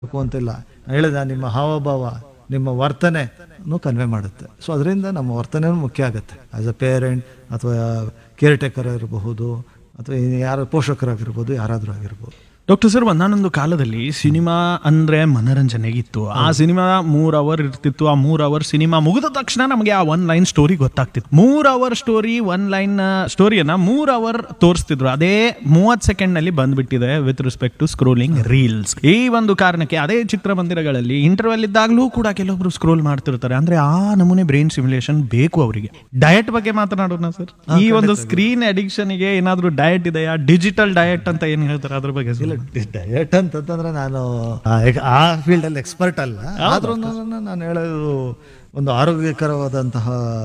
ಬೇಕು ಅಂತಿಲ್ಲ ಹೇಳಿದ ನಿಮ್ಮ ಹಾವಭಾವ ನಿಮ್ಮ ವರ್ತನೆ ಕನ್ವೆ ಮಾಡುತ್ತೆ ಸೊ ಅದರಿಂದ ನಮ್ಮ ವರ್ತನೆ ಮುಖ್ಯ ಆಗುತ್ತೆ ಆಸ್ ಅ ಪೇರೆಂಟ್ ಅಥವಾ ಕೇರ್ ಟೇಕರ್ ಇರಬಹುದು ಅಥವಾ ಯಾರು ಪೋಷಕರಾಗಿರ್ಬೋದು ಯಾರಾದರೂ ಆಗಿರ್ಬೋದು ಡಾಕ್ಟರ್ ಸರ್ ಒಂದಾನೊಂದು ಕಾಲದಲ್ಲಿ ಸಿನಿಮಾ ಅಂದ್ರೆ ಮನರಂಜನೆಗಿತ್ತು ಆ ಸಿನಿಮಾ ಮೂರ್ ಅವರ್ ಇರ್ತಿತ್ತು ಆ ಮೂರ್ ಅವರ್ ಸಿನಿಮಾ ಮುಗಿದ ತಕ್ಷಣ ನಮಗೆ ಆ ಒನ್ ಲೈನ್ ಸ್ಟೋರಿ ಗೊತ್ತಾಗ್ತಿತ್ತು ಮೂರ್ ಅವರ್ ಸ್ಟೋರಿ ಒನ್ ಲೈನ್ ಸ್ಟೋರಿಯನ್ನ ಮೂರ್ ಅವರ್ ತೋರಿಸ್ತಿದ್ರು ಅದೇ ಮೂವತ್ ಸೆಕೆಂಡ್ ನಲ್ಲಿ ಬಂದ್ಬಿಟ್ಟಿದೆ with respect to scrolling reels ಈ ಒಂದು ಕಾರಣಕ್ಕೆ ಅದೇ ಚಿತ್ರಮಂದಿರಗಳಲ್ಲಿ ಇಂಟರ್ವೆಲ್ ಇದ್ದಾಗಲೂ ಕೂಡ ಕೆಲವೊಬ್ರು ಸ್ಕ್ರೋಲ್ ಮಾಡ್ತಿರ್ತಾರೆ ಅಂದ್ರೆ ಆ ನಮೂನೆ ಬ್ರೈನ್ ಸಿಮ್ಯುಲೇಷನ್ ಬೇಕು ಅವರಿಗೆ ಡಯಟ್ ಬಗ್ಗೆ ಮಾತನಾಡೋಣ ಸರ್ ಈ ಒಂದು ಸ್ಕ್ರೀನ್ ಅಡಿಕ್ಷನ್ ಗೆ ಏನಾದ್ರೂ ಡಯಟ್ ಇದೆಯಾ ಡಿಜಿಟಲ್ ಡಯಟ್ ಅಂತ ಏನ್ ಹೇಳ್ತಾರೆ ಅದ್ರ ಬಗ್ಗೆ ಸರ್ ಡಯಟ್ ಅಂತಂದ್ರೆ ನಾನು ಆ ಎಕ್- ಆ ಫೀಲ್ಡಲ್ಲಿ ಎಕ್ಸ್ಪರ್ಟ್ ಅಲ್ಲ ಆದ್ರೂ ನಾನು ಹೇಳೋದು ಒಂದು ಆರೋಗ್ಯಕರವಾದಂತಹ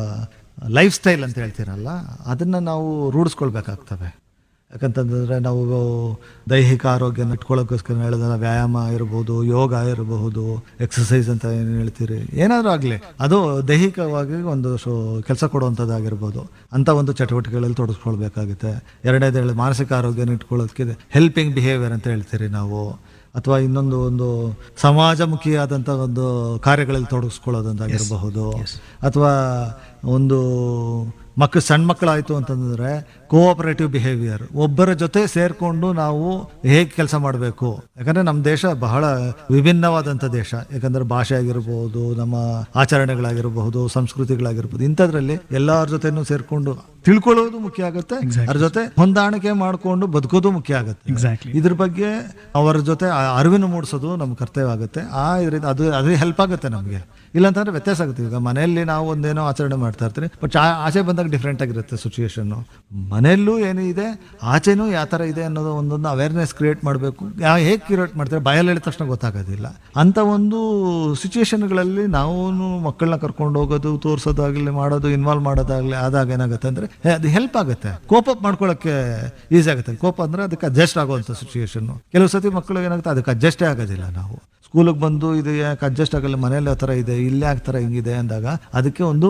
ಲೈಫ್ ಸ್ಟೈಲ್ ಅಂತ ಹೇಳ್ತೀರಲ್ಲ ಅದನ್ನು ನಾವು ರೂಢಿಸ್ಕೊಳ್ಬೇಕಾಗ್ತವೆ ಯಾಕಂತಂದ್ರೆ ನಾವು ದೈಹಿಕ ಆರೋಗ್ಯನ ಇಟ್ಕೊಳ್ಳೋಕ್ಕೋಸ್ಕರ ಹೇಳಿದ್ರೆ ವ್ಯಾಯಾಮ ಇರಬಹುದು ಯೋಗ ಇರಬಹುದು ಎಕ್ಸಸೈಸ್ ಅಂತ ಏನು ಹೇಳ್ತೀರಿ ಏನಾದರೂ ಆಗಲಿ ಅದು ದೈಹಿಕವಾಗಿ ಒಂದು ಕೆಲಸ ಕೊಡುವಂಥದ್ದಾಗಿರ್ಬೋದು ಅಂಥ ಒಂದು ಚಟುವಟಿಕೆಗಳಲ್ಲಿ ತೊಡಗಿಸ್ಕೊಳ್ಬೇಕಾಗುತ್ತೆ ಎರಡನೇದು ಹೇಳಿ ಮಾನಸಿಕ ಆರೋಗ್ಯನ ಇಟ್ಕೊಳ್ಳೋದಕ್ಕೆ ಹೆಲ್ಪಿಂಗ್ ಬಿಹೇವಿಯರ್ ಅಂತ ಹೇಳ್ತೀರಿ ನಾವು ಅಥವಾ ಇನ್ನೊಂದು ಒಂದು ಸಮಾಜಮುಖಿಯಾದಂಥ ಒಂದು ಕಾರ್ಯಗಳಲ್ಲಿ ತೊಡಗಿಸ್ಕೊಳ್ಳೋದಂತಾಗಿರಬಹುದು ಅಥವಾ ಒಂದು ಮಕ್ಕಳು ಸಣ್ಣ ಮಕ್ಕಳಾಯಿತು ಅಂತಂದ್ರೆ ಕೋಆಪರೇಟಿವ್ ಬಿಹೇವಿಯರ್ ಒಬ್ಬರ ಜೊತೆ ಸೇರಿಕೊಂಡು ನಾವು ಹೇಗೆ ಕೆಲಸ ಮಾಡಬೇಕು ಯಾಕಂದ್ರೆ ನಮ್ಮ ದೇಶ ಬಹಳ ವಿಭಿನ್ನವಾದಂಥ ದೇಶ ಯಾಕಂದ್ರೆ ಭಾಷೆ ಆಗಿರ್ಬೋದು ನಮ್ಮ ಆಚರಣೆಗಳಾಗಿರಬಹುದು ಸಂಸ್ಕೃತಿಗಳಾಗಿರ್ಬೋದು ಇಂಥದ್ರಲ್ಲಿ ಎಲ್ಲರ ಜೊತೆನೂ ಸೇರ್ಕೊಂಡು ತಿಳ್ಕೊಳ್ಳೋದು ಮುಖ್ಯ ಆಗುತ್ತೆ ಅದ್ರ ಜೊತೆ ಹೊಂದಾಣಿಕೆ ಮಾಡಿಕೊಂಡು ಬದುಕೋದು ಮುಖ್ಯ ಆಗುತ್ತೆ ಎಕ್ಸಾಕ್ಟ್ಲಿ ಇದ್ರ ಬಗ್ಗೆ ಅವರ ಜೊತೆ ಆ ಅರಿವಿನ ಮೂಡಿಸೋದು ನಮ್ಮ ಕರ್ತವ್ಯ ಆಗುತ್ತೆ ಆ ಇದರಿಂದ ಅದು ಅದು ಹೆಲ್ಪ್ ಆಗುತ್ತೆ ನಮಗೆ ಇಲ್ಲಾಂತಂದ್ರೆ ವ್ಯತ್ಯಾಸ ಆಗುತ್ತೆ ಈಗ ಮನೆಯಲ್ಲಿ ನಾವು ಒಂದೇನೋ ಆಚರಣೆ ಮಾಡ್ತಾ ಇರ್ತೀವಿ ಬಟ್ ಆಚೆ ಬಂದಾಗ ಡಿಫ್ರೆಂಟ್ ಆಗಿರುತ್ತೆ ಸಿಚುವೇಶನ್ನು ಮನೆಯಲ್ಲೂ ಏನಿದೆ ಆಚೆನೂ ಯಾವ ಥರ ಇದೆ ಅನ್ನೋದು ಒಂದೊಂದು ಅವೇರ್ನೆಸ್ ಕ್ರಿಯೇಟ್ ಮಾಡಬೇಕು ಯಾವ ಹೇಗೆ ಕ್ರಿಯೇಟ್ ಮಾಡ್ತಾರೆ ಬಾಯಲ್ಲಿ ಹೇಳಿದ ತಕ್ಷಣ ಗೊತ್ತಾಗೋದಿಲ್ಲ ಅಂಥ ಒಂದು ಸಿಚುವೇಶನ್ಗಳಲ್ಲಿ ನಾವು ಮಕ್ಕಳನ್ನ ಕರ್ಕೊಂಡು ಹೋಗೋದು ತೋರಿಸೋದಾಗಲಿ ಮಾಡೋದು ಇನ್ವಾಲ್ವ್ ಮಾಡೋದಾಗಲಿ ಆದಾಗ ಏನಾಗುತ್ತೆ ಅಂದರೆ ಅದು ಹೆಲ್ಪ್ ಆಗುತ್ತೆ ಕೋಪ್ ಅಪ್ ಮಾಡ್ಕೊಳ್ಳೋಕ್ಕೆ ಈಸಿ ಆಗುತ್ತೆ ಕೋಪ ಅಂದರೆ ಅದಕ್ಕೆ ಅಡ್ಜಸ್ಟ್ ಆಗುವಂಥ ಸಿಚುವೇಶನ್ನು ಕೆಲವು ಸತಿ ಮಕ್ಕಳು ಏನಾಗುತ್ತೆ ಅದಕ್ಕೆ ಅಡ್ಜಸ್ಟೇ ಆಗೋದಿಲ್ಲ ನಾವು ಸ್ಕೂಲಿಗೆ ಬಂದು ಇದು ಯಾಕೆ ಅಡ್ಜಸ್ಟ್ ಆಗಲ್ಲ ಮನೇಲಿ ಆ ಥರ ಇದೆ ಇಲ್ಲಿ ಯಾಕೆ ಥರ ಹಿಂಗಿದೆ ಅಂದಾಗ ಅದಕ್ಕೆ ಒಂದು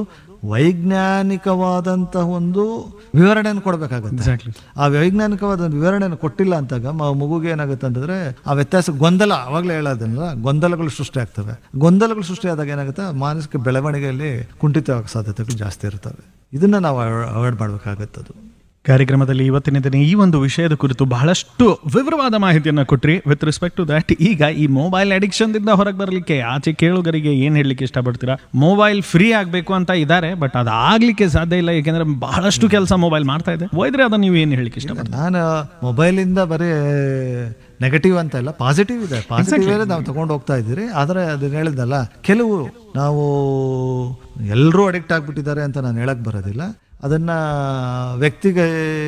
ವೈಜ್ಞಾನಿಕವಾದಂತಹ ಒಂದು ವಿವರಣೆಯನ್ನು ಕೊಡಬೇಕಾಗುತ್ತೆ ಎಕ್ಸಾಕ್ಟ್ಲಿ ಆ ವೈಜ್ಞಾನಿಕವಾದ ವಿವರಣೆಯನ್ನು ಕೊಟ್ಟಿಲ್ಲ ಅಂತಾಗ ಮ- ಮಗುಗೆ ಏನಾಗುತ್ತೆ ಅಂತಂದ್ರೆ ಆ ವ್ಯತ್ಯಾಸ ಗೊಂದಲ ಅವಾಗಲೇ ಹೇಳೋದಲ್ಲ ಗೊಂದಲಗಳು ಸೃಷ್ಟಿ ಆಗ್ತವೆ ಗೊಂದಲಗಳು ಸೃಷ್ಟಿ ಆದಾಗ ಏನಾಗುತ್ತೆ ಮಾನಸಿಕ ಬೆಳವಣಿಗೆಯಲ್ಲಿ ಕುಂಠಿತವಾಗೋ ಸಾಧ್ಯತೆಗಳು ಜಾಸ್ತಿ ಇರ್ತವೆ ಇದನ್ನ ನಾವು ಅವಾಯ್ಡ್ ಮಾಡಬೇಕಾಗತ್ತೆ ಅದು ಕಾರ್ಯಕ್ರಮದಲ್ಲಿ ಇವತ್ತಿನ ದಿನ ಈ ಒಂದು ವಿಷಯದ ಕುರಿತು ಬಹಳಷ್ಟು ವಿವರವಾದ ಮಾಹಿತಿಯನ್ನು ಕೊಟ್ರಿ ವಿತ್ ರೆಸ್ಪೆಕ್ಟ್ ಟು ದಟ್ ಈಗ ಈ ಮೊಬೈಲ್ ಅಡಿಕ್ಷನ್ ದಿಂದ ಹೊರಗೆ ಬರಲಿಕ್ಕೆ ಆಚೆ ಕೇಳುಗರಿಗೆ ಏನ್ ಹೇಳಲಿಕ್ಕೆ ಇಷ್ಟಪಡ್ತೀರಾ ಮೊಬೈಲ್ ಫ್ರೀ ಆಗಬೇಕು ಅಂತ ಇದ್ದಾರೆ ಬಟ್ ಅದಾಗ್ಲಿಕ್ಕೆ ಸಾಧ್ಯ ಇಲ್ಲ ಯಾಕೆಂದ್ರೆ ಬಹಳಷ್ಟು ಕೆಲಸ ಮೊಬೈಲ್ ಮಾಡ್ತಾ ಇದೆ ಹೋಯ್ದ್ರೆ ಅದನ್ನ ನೀವು ಏನು ಹೇಳಲಿಕ್ಕೆ ಇಷ್ಟಪಡ್ತೀರಾ ನಾನು ಮೊಬೈಲಿಂದ ಬರೀ ನೆಗೆಟಿವ್ ಅಂತ ಇಲ್ಲ ಪಾಸಿಟಿವ್ ಇದೆ ಪಾಸಿಟಿವ್ ನಾವು ತಗೊಂಡು ಹೋಗ್ತಾ ಇದ್ದೀರಿ ಆದರೆ ಅದನ್ನ ಹೇಳಿದ್ನಲ್ಲ ಕೆಲವು ನಾವು ಎಲ್ಲರೂ ಅಡಿಕ್ಟ್ ಆಗಿಬಿಟ್ಟಿದ್ದಾರೆ ಅಂತ ನಾನು ಹೇಳಕ್ ಬರೋದಿಲ್ಲ ಅದನ್ನ ವ್ಯಕ್ತಿಗೆ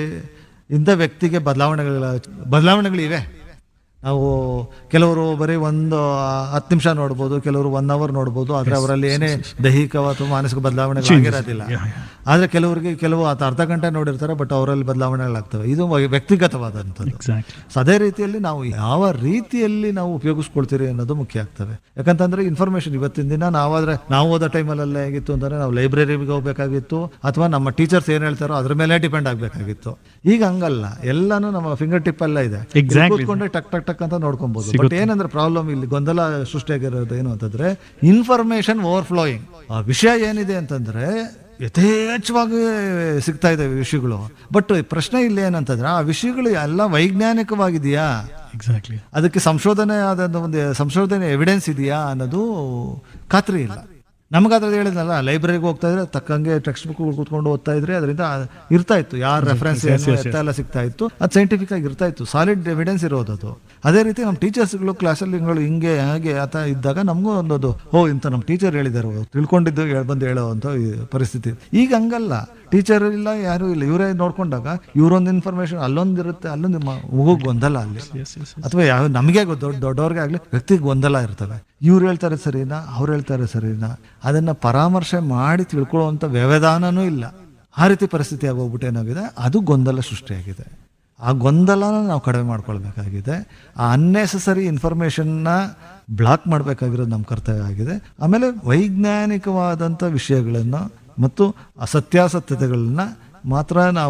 ಇಂಥ ವ್ಯಕ್ತಿಗೆ ಬದಲಾವಣೆಗಳ ಬದಲಾವಣೆಗಳಿವೆ ನಾವು ಕೆಲವರು ಬರೀ ಒಂದು ಹತ್ತು ನಿಮಿಷ ನೋಡ್ಬೋದು ಕೆಲವರು ಒನ್ ಅವರ್ ನೋಡ್ಬೋದು ಆದರೆ ಅವರಲ್ಲಿ ಏನೇ ದೈಹಿಕ ಅಥವಾ ಮಾನಸಿಕ ಬದಲಾವಣೆಗಳು ಆಗಿರೋದಿಲ್ಲ ಆದರೆ ಕೆಲವರಿಗೆ ಕೆಲವು ಅರ್ಧ ಅರ್ಧ ಗಂಟೆ ನೋಡಿರ್ತಾರೆ ಬಟ್ ಅವರಲ್ಲಿ ಬದಲಾವಣೆಗಳಾಗ್ತವೆ ಇದು ವ್ಯಕ್ತಿಗತವಾದಂಥದ್ದು ಎಕ್ಸಾಕ್ಟ್ಲಿ ಸೊ ಅದೇ ರೀತಿಯಲ್ಲಿ ನಾವು ಯಾವ ರೀತಿಯಲ್ಲಿ ನಾವು ಉಪಯೋಗಿಸ್ಕೊಳ್ತೀರಿ ಅನ್ನೋದು ಮುಖ್ಯ ಆಗ್ತವೆ ಯಾಕಂತಂದ್ರೆ ಇನ್ಫಾರ್ಮೇಶನ್ ಇವತ್ತಿನ ದಿನ ನಾವಾದ್ರೆ ನಾವು ಓದೋ ಟೈಮಲ್ಲೆಲ್ಲ ಹೇಗಿತ್ತು ಅಂತಂದ್ರೆ ನಾವು ಲೈಬ್ರರಿಗೆ ಹೋಗ್ಬೇಕಾಗಿತ್ತು ಅಥವಾ ನಮ್ಮ ಟೀಚರ್ಸ್ ಏನ್ ಹೇಳ್ತಾರೋ ಅದ್ರ ಮೇಲೆ ಡಿಪೆಂಡ್ ಆಗಬೇಕಾಗಿತ್ತು ಈಗ ಹಂಗಲ್ಲ ಎಲ್ಲಾನು ನಮ್ಮ ಫಿಂಗರ್ ಟಿಪ್ ಅಲ್ಲ ಇದೆ Exactly. ಕೂತ್ಕೊಂಡೆ ಟಕ್ ಟಕ್ ಟಕ್ ಅಂತ ನೋಡ್ಕೊಬಹುದು ಬಟ್ ಏನಂದ್ರೆ ಪ್ರಾಬ್ಲಮ್ ಇಲ್ಲಿ ಗೊಂದಲ ಸೃಷ್ಟಿಯಾಗಿರೋದು ಏನು ಅಂತಂದ್ರೆ ಇನ್ಫಾರ್ಮೇಶನ್ ಓವರ್ಫ್ಲೋಯಿಂಗ್ ಆ ವಿಷಯ ಏನಿದೆ ಅಂತಂದ್ರೆ ಯಥೇಚ್ಛವಾಗಿ ಸಿಗ್ತಾ ಇದೆ ವಿಷಯಗಳು ಬಟ್ ಪ್ರಶ್ನೆ ಇಲ್ಲಿ ಏನಂತಂದ್ರೆ ಆ ವಿಷಯಗಳು ಎಲ್ಲ ವೈಜ್ಞಾನಿಕವಾಗಿದೆಯಾ ಎಕ್ಸಾಕ್ಟ್ಲಿ ಅದಕ್ಕೆ ಸಂಶೋಧನೆ ಆದ ಒಂದು ಸಂಶೋಧನೆ ಎವಿಡೆನ್ಸ್ ಇದೆಯಾ ಅನ್ನೋದು ಖಾತ್ರಿ ಇಲ್ಲ ನಮಗಾದ್ರೆ ಹೇಳಿದ್ನಲ್ಲ ಲೈಬ್ರರಿಗೆ ಹೋಗ್ತಾ ಇದ್ರೆ ತಕ್ಕಂಗೆ ಟೆಕ್ಸ್ಟ್ ಬುಕ್ ಕೂತ್ಕೊಂಡು ಓದ್ತಾ ಇದ್ರೆ ಅದರಿಂದ ಇರ್ತಾ ಇತ್ತು ಯಾರ ರೆಫರೆನ್ಸ್ ಎಲ್ಲ ಸಿಗ್ತಾ ಇತ್ತು ಅದು ಸೈಂಟಿಫಿಕ್ ಆಗಿ ಇರ್ತಾ ಇತ್ತು ಸಾಲಿಡ್ ಎವಿಡೆನ್ಸ್ ಇರೋದು ಅದು ಅದೇ ರೀತಿ ನಮ್ಮ ಟೀಚರ್ಸ್ಗಳು ಕ್ಲಾಸಲ್ಲಿ ಹಿಂಗೆ ಹಾಗೆ ಆತ ಇದ್ದಾಗ ನಮಗೂ ಒಂದೊಂದು ಓ ಇಂಥ ನಮ್ಮ ಟೀಚರ್ ಹೇಳಿದ್ದಾರೆ ತಿಳ್ಕೊಂಡಿದ್ದು ಹೇಳ್- ಬಂದು ಹೇಳೋವಂಥ ಈ ಪರಿಸ್ಥಿತಿ ಈಗ ಹಂಗಲ್ಲ ಟೀಚರ್ ಇಲ್ಲ ಯಾರು ಇಲ್ಲ ಇವರೇ ನೋಡ್ಕೊಂಡಾಗ ಇವರೊಂದು ಇನ್ಫಾರ್ಮೇಶನ್ ಅಲ್ಲೊಂದು ಇರುತ್ತೆ ಅಲ್ಲೊಂದು ಮಗು ಗೊಂದಲ ಅಲ್ಲಿ ಎಸ್ ಎಸ್ ಅಥವಾ ಯಾವ ನಮಗೆ ದೊಡ್ಡ ದೊಡ್ಡವ್ರಿಗೆ ಆಗಲಿ ವ್ಯಕ್ತಿಗೆ ಗೊಂದಲ ಇರ್ತವೆ ಇವ್ರು ಹೇಳ್ತಾರೆ ಸರಿನಾ ಅವ್ರು ಹೇಳ್ತಾರೆ ಸರಿನಾ ಅದನ್ನ ಪರಾಮರ್ಶೆ ಮಾಡಿ ತಿಳ್ಕೊಳ್ಳುವಂಥ ವ್ಯವಧಾನನೂ ಇಲ್ಲ ಆ ರೀತಿ ಪರಿಸ್ಥಿತಿ ಆಗೋಗ್ಬಿಟ್ಟು ಏನಾಗಿದೆ ಅದು ಗೊಂದಲ ಸೃಷ್ಟಿಯಾಗಿದೆ ಆ ಗೊಂದಲನ ನಾವು ಕಡಿಮೆ ಮಾಡ್ಕೊಳ್ಬೇಕಾಗಿದೆ ಆ ಅನ್ನೆಸೆಸರಿ ಇನ್ಫಾರ್ಮೇಷನ್ನ ಬ್ಲಾಕ್ ಮಾಡಬೇಕಾಗಿರೋದು ನಮ್ಮ ಕರ್ತವ್ಯ ಆಗಿದೆ ಆಮೇಲೆ ವೈಜ್ಞಾನಿಕವಾದಂಥ ವಿಷಯಗಳನ್ನು ಮತ್ತು ಆ ಸತ್ಯಾಸತ್ಯತೆಗಳನ್ನ ಮಾತ್ರ ನಾವು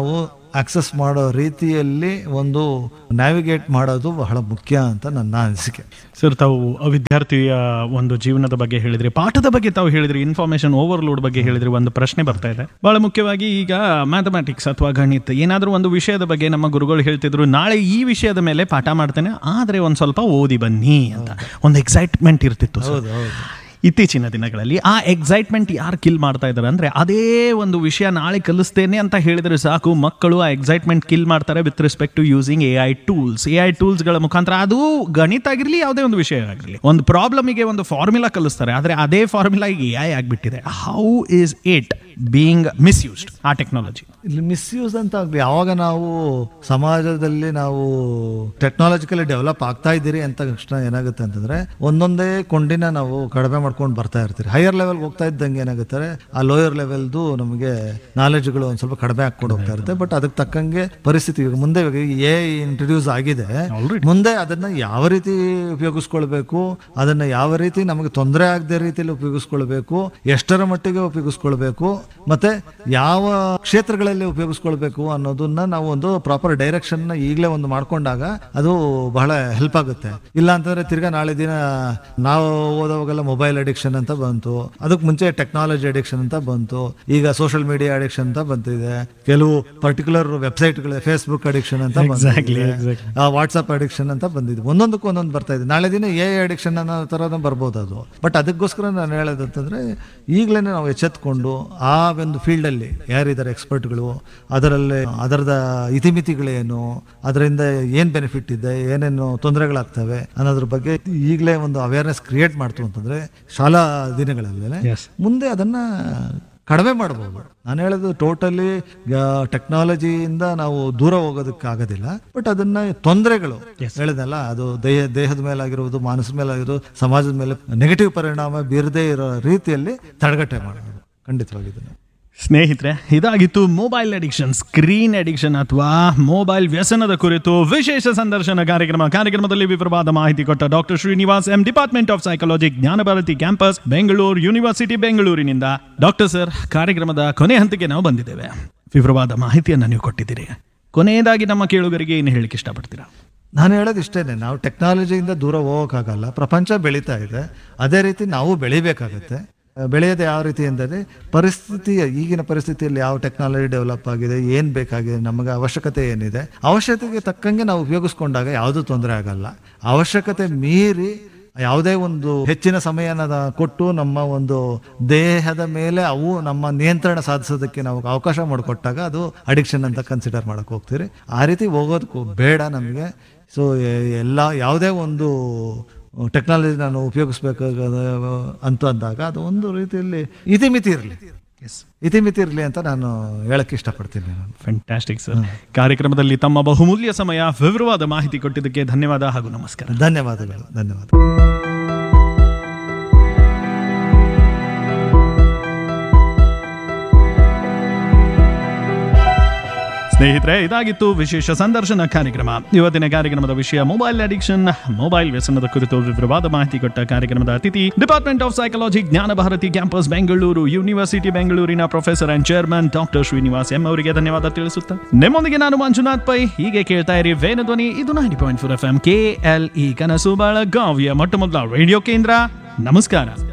ಆಕ್ಸೆಸ್ ಮಾಡೋ ರೀತಿಯಲ್ಲಿ ಒಂದು ನ್ಯಾವಿಗೇಟ್ ಮಾಡೋದು ಬಹಳ ಮುಖ್ಯ ಅಂತ ನನ್ನ ಅನಿಸಿಕೆ ಸರ್ ತಾವು ವಿದ್ಯಾರ್ಥಿಯ ಒಂದು ಜೀವನದ ಬಗ್ಗೆ ಹೇಳಿದ್ರಿ ಪಾಠದ ಬಗ್ಗೆ ತಾವು ಹೇಳಿದ್ರಿ ಇನ್ಫಾರ್ಮೇಶನ್ ಓವರ್ಲೋಡ್ ಬಗ್ಗೆ ಹೇಳಿದ್ರಿ ಒಂದು ಪ್ರಶ್ನೆ ಬರ್ತಾ ಇದೆ ಬಹಳ ಮುಖ್ಯವಾಗಿ ಈಗ ಮ್ಯಾಥಮೆಟಿಕ್ಸ್ ಅಥವಾ ಗಣಿತ ಏನಾದರೂ ಒಂದು ವಿಷಯದ ಬಗ್ಗೆ ನಮ್ಮ ಗುರುಗಳು ಹೇಳ್ತಿದ್ರು ನಾಳೆ ಈ ವಿಷಯದ ಮೇಲೆ ಪಾಠ ಮಾಡ್ತೇನೆ ಆದರೆ ಒಂದು ಸ್ವಲ್ಪ ಓದಿ ಬನ್ನಿ ಅಂತ ಒಂದು ಎಕ್ಸೈಟ್ಮೆಂಟ್ ಇರ್ತಿತ್ತು ಸರ್ ಹೌದು ಹೌದು ಇತ್ತೀಚಿನ ದಿನಗಳಲ್ಲಿ ಆ ಎಕ್ಸೈಟ್ಮೆಂಟ್ ಯಾರು ಕಿಲ್ ಮಾಡ್ತಾ ಇದ್ದಾರೆ ಅಂದ್ರೆ ಅದೇ ಒಂದು ವಿಷಯ ನಾಳೆ ಕಲಿಸ್ತೇನೆ ಅಂತ ಹೇಳಿದ್ರೆ ಸಾಕು ಮಕ್ಕಳು ಆ ಎಕ್ಸೈಟ್ಮೆಂಟ್ ಕಿಲ್ ಮಾಡ್ತಾರೆ with respect to using A I tools A I ಟೂಲ್ಸ್ಗಳ ಮುಖಾಂತರ ಅದು ಗಣಿತ ಆಗಿರಲಿ ಯಾವುದೇ ಒಂದು ವಿಷಯ ಆಗಿರಲಿ ಒಂದು ಪ್ರಾಬ್ಲಮಿಗೆ ಒಂದು ಫಾರ್ಮುಲಾ ಕಲಿಸ್ತಾರೆ ಆದರೆ ಅದೇ ಫಾರ್ಮುಲಾ ಈಗ ಎ ಐ ಆಗಿಬಿಟ್ಟಿದೆ how is it being misused ಆ ಟೆಕ್ನಾಲಜಿ ಇಲ್ಲಿ ಮಿಸ್ಯೂಸ್ ಅಂತ ಆಗ್ಲಿ ಯಾವಾಗ ನಾವು ಸಮಾಜದಲ್ಲಿ ನಾವು ಟೆಕ್ನಾಲಜಿಕಲಿ ಡೆವಲಪ್ ಆಗ್ತಾ ಇದ್ದೀರಿ ಅಂತ ತಕ್ಷಣ ಏನಾಗುತ್ತೆ ಅಂತಂದ್ರೆ ಒಂದೊಂದೇ ಕೊಂಡಿನ ನಾವು ಕಡಿಮೆ ಮಾಡ್ಕೊಂಡು ಬರ್ತಾ ಇರ್ತೀರಿ ಹೈಯರ್ ಲೆವೆಲ್ ಹೋಗ್ತಾ ಇದ್ದಂಗೆ ಏನಾಗುತ್ತೆ ಆ ಲೋಯರ್ ಲೆವೆಲ್ದು ನಮಗೆ ನಾಲೆಜ್ಗಳು ಒಂದು ಸ್ವಲ್ಪ ಕಡಿಮೆ ಹಾಕೊಂಡು ಹೋಗ್ತಾ ಇರುತ್ತೆ ಬಟ್ ಅದಕ್ಕೆ ತಕ್ಕಂಗೆ ಪರಿಸ್ಥಿತಿ ಈಗ ಮುಂದೆ ಎ ಇಂಟ್ರಡ್ಯೂಸ್ ಆಗಿದೆ Already. ಮುಂದೆ ಅದನ್ನ ಯಾವ ರೀತಿ ಉಪಯೋಗಿಸ್ಕೊಳ್ಬೇಕು ಅದನ್ನ ಯಾವ ರೀತಿ ನಮಗೆ ತೊಂದರೆ ಆಗದೆ ರೀತಿಯಲ್ಲಿ ಉಪಯೋಗಿಸ್ಕೊಳ್ಬೇಕು ಎಷ್ಟರ ಮಟ್ಟಿಗೆ ಉಪಯೋಗಿಸ್ಕೊಳ್ಬೇಕು ಮತ್ತೆ ಯಾವ ಕ್ಷೇತ್ರಗಳಲ್ಲಿ ಉಪಯೋಗಿಸ್ಕೊಳ್ಬೇಕು ಅನ್ನೋದನ್ನ ನಾವು ಒಂದು ಪ್ರಾಪರ್ ಡೈರೆಕ್ಷನ್ ಈಗಲೇ ಒಂದು ಮಾಡ್ಕೊಂಡಾಗ ಅದು ಬಹಳ ಹೆಲ್ಪ್ ಆಗುತ್ತೆ ಇಲ್ಲ ಅಂತಂದ್ರೆ ತಿರ್ಗಾ ನಾಳೆ ದಿನ ನಾವು ಓದೋವಾಗೆಲ್ಲ ಮೊಬೈಲ್ ಅಡಿಕ್ಷನ್ ಅಂತ ಬಂತು ಅದಕ್ಕೆ ಮುಂಚೆ ಟೆಕ್ನಾಲಜಿ ಅಡಿಕ್ಷನ್ ಅಂತ ಬಂತು ಈಗ ಸೋಷಿಯಲ್ ಮೀಡಿಯಾ ಅಡಿಕ್ಷನ್ ಅಂತ ಬಂತಿದೆ ಕೆಲವು ಪರ್ಟಿಕ್ಯುಲರ್ ವೆಬ್ಸೈಟ್ಗಳು ಫೇಸ್ಬುಕ್ ಅಡಿಕ್ಷನ್ ಅಂತ Exactly, ಬಂದಿದೆ. exactly. ಆ ವಾಟ್ಸಪ್ ಅಡಿಕ್ಷನ್ ಅಂತ ಬಂದಿದೆ ಒಂದೊಂದಕ್ಕೂ ಒಂದೊಂದು ಬರ್ತಾ ಇದೆ ನಾಳೆ ದಿನ ಎ ಅಡಿಕ್ಷನ್ ಅನ್ನೋ ಥರ ಬರ್ಬೋದು ಅದು ಬಟ್ ಅದಕ್ಕೋಸ್ಕರ ನಾನು ಹೇಳೋದಂತಂದ್ರೆ ಈಗಲೇ ನಾವು ಎಚ್ಚೆತ್ಕೊಂಡು ಆ ಒಂದು ಫೀಲ್ಡಲ್ಲಿ ಯಾರಿದ್ದಾರೆ ಎಕ್ಸ್ಪರ್ಟ್ಗಳು ಅದರಲ್ಲಿ ಅದರದ ಇತಿಮಿತಿಗಳೇನು ಅದರಿಂದ ಏನು ಬೆನಿಫಿಟ್ ಇದೆ ಏನೇನು ತೊಂದರೆಗಳಾಗ್ತವೆ ಅನ್ನೋದ್ರ ಬಗ್ಗೆ ಈಗಲೇ ಒಂದು ಅವೇರ್ನೆಸ್ ಕ್ರಿಯೇಟ್ ಮಾಡ್ತು ಅಂತಂದ್ರೆ ಶಾಲಾ ದಿನಗಳಲ್ಲಿ Yes. ಮುಂದೆ ಅದನ್ನ ಕಡಿಮೆ ಮಾಡ್ಬೋದು ನಾನು ಹೇಳೋದು ಟೋಟಲಿ ಟೆಕ್ನಾಲಜಿಯಿಂದ ನಾವು ದೂರ ಹೋಗೋದಕ್ಕೆ ಆಗೋದಿಲ್ಲ ಬಟ್ ಅದನ್ನ ತೊಂದರೆಗಳು ಹೇಳಿದಲ್ಲ ಅದು ದೇಹ ದೇಹದ ಮೇಲಾಗಿರುವುದು ಮಾನಸದ ಮೇಲಾಗಿರೋದು ಸಮಾಜದ ಮೇಲೆ ನೆಗೆಟಿವ್ ಪರಿಣಾಮ ಬೀರದೇ ಇರೋ ರೀತಿಯಲ್ಲಿ ತಡೆಗಟ್ಟೆ ಮಾಡೋದು ಖಂಡಿತವಾಗಿ ಇದನ್ನ ಸ್ನೇಹಿತರೆ ಇದಾಗಿತ್ತು ಮೊಬೈಲ್ ಅಡಿಕ್ಷನ್ ಸ್ಕ್ರೀನ್ ಅಡಿಕ್ಷನ್ ಅಥವಾ ಮೊಬೈಲ್ ವ್ಯಸನದ ಕುರಿತು ವಿಶೇಷ ಸಂದರ್ಶನ ಕಾರ್ಯಕ್ರಮ ಕಾರ್ಯಕ್ರಮದಲ್ಲಿ ವಿವರವಾದ ಮಾಹಿತಿ ಕೊಟ್ಟ doctor Srinivas M department of psychology Jnanabharathi campus Bengaluru university ಬೆಂಗಳೂರಿನಿಂದ ಡಾಕ್ಟರ್ ಸರ್ ಕಾರ್ಯಕ್ರಮದ ಕೊನೆ ಹಂತಕ್ಕೆ ನಾವು ಬಂದಿದ್ದೇವೆ ವಿವರವಾದ ಮಾಹಿತಿಯನ್ನು ನೀವು ಕೊಟ್ಟಿದ್ದೀರಿ ಕೊನೆಯದಾಗಿ ನಮ್ಮ ಕೇಳುಗರಿಗೆ ಏನು ಹೇಳಲಿಕ್ಕೆ ಇಷ್ಟಪಡ್ತೀರಾ ನಾನು ಹೇಳೋದು ಇಷ್ಟೇನೆ ನಾವು ಟೆಕ್ನಾಲಜಿಯಿಂದ ದೂರ ಹೋಗೋಕ್ಕಾಗಲ್ಲ ಪ್ರಪಂಚ ಬೆಳೀತಾ ಇದೆ ಅದೇ ರೀತಿ ನಾವು ಬೆಳಿಬೇಕಾಗತ್ತೆ ಬೆಳೆಯೋದು ಯಾವ ರೀತಿ ಅಂದರೆ ಪರಿಸ್ಥಿತಿಯ ಈಗಿನ ಪರಿಸ್ಥಿತಿಯಲ್ಲಿ ಯಾವ ಟೆಕ್ನಾಲಜಿ ಡೆವಲಪ್ ಆಗಿದೆ ಏನು ಬೇಕಾಗಿದೆ ನಮಗೆ ಅವಶ್ಯಕತೆ ಏನಿದೆ ಅವಶ್ಯಕತೆಗೆ ತಕ್ಕಂಗೆ ನಾವು ಉಪಯೋಗಿಸ್ಕೊಂಡಾಗ ಯಾವುದೂ ತೊಂದರೆ ಆಗಲ್ಲ ಅವಶ್ಯಕತೆ ಮೀರಿ ಯಾವುದೇ ಒಂದು ಹೆಚ್ಚಿನ ಸಮಯನ ಕೊಟ್ಟು ನಮ್ಮ ಒಂದು ದೇಹದ ಮೇಲೆ ಅವು ನಮ್ಮ ನಿಯಂತ್ರಣ ಸಾಧಿಸೋದಕ್ಕೆ ನಾವು ಅವಕಾಶ ಮಾಡಿಕೊಟ್ಟಾಗ ಅದು ಅಡಿಕ್ಷನ್ ಅಂತ ಕನ್ಸಿಡರ್ ಮಾಡಕ್ಕೆ ಹೋಗ್ತೀರಿ ಆ ರೀತಿ ಹೋಗೋದಕ್ಕೂ ಬೇಡ ನಮಗೆ ಸೊ ಎಲ್ಲ ಯಾವುದೇ ಒಂದು ಟೆಕ್ನಾಲಜಿ ನಾನು ಉಪಯೋಗಿಸ್ಬೇಕಾದ ಅಂತ ಅಂದಾಗ ಅದು ಒಂದು ರೀತಿಯಲ್ಲಿ ಇತಿಮಿತಿ ಇರಲಿ ಎಸ್ ಇತಿಮಿತಿ ಇರಲಿ ಅಂತ ನಾನು ಹೇಳಕ್ಕೆ ಇಷ್ಟಪಡ್ತೀನಿ ನಾನು ಫ್ಯಾಂಟಾಸ್ಟಿಕ್ ಸರ್ ಕಾರ್ಯಕ್ರಮದಲ್ಲಿ ತಮ್ಮ ಬಹುಮೂಲ್ಯ ಸಮಯ ವಿವರವಾದ ಮಾಹಿತಿ ಕೊಟ್ಟಿದ್ದಕ್ಕೆ ಧನ್ಯವಾದ ಹಾಗೂ ನಮಸ್ಕಾರ ಧನ್ಯವಾದಗಳು ಧನ್ಯವಾದ ಸ್ನೇಹಿತರೆ ಇದಾಗಿತ್ತು ವಿಶೇಷ ಸಂದರ್ಶನ ಕಾರ್ಯಕ್ರಮ ಇವತ್ತಿನ ಕಾರ್ಯಕ್ರಮದ ವಿಷಯ ಮೊಬೈಲ್ ಅಡಿಕ್ಷನ್ ಮೊಬೈಲ್ ವ್ಯಸನದ ಕುರಿತು ವಿವರವಾದ ಮಾಹಿತಿ ಕೊಟ್ಟ ಕಾರ್ಯಕ್ರಮದ ಅತಿಥಿ department of psychology Jnana Bharathi campus Bengaluru university ಬೆಂಗಳೂರಿನ professor and chairman doctor Srinivas M ಅವರಿಗೆ ಧನ್ಯವಾದ ತಿಳಿಸುತ್ತಾ ನಿಮ್ಮೊಂದಿಗೆ ನಾನು ಮಂಜುನಾಥ್ ಪೈ ಹೀಗೆ ಕೇಳ್ತಾ ಇರಿ ವೇನ ಧ್ವನಿ ಇದು ninety point four F M K L E ಕನಸು ಬೆಳಗಾವಿಯ ಮೊಟ್ಟ ಮೊದಲ ರೇಡಿಯೋ ಕೇಂದ್ರ ನಮಸ್ಕಾರ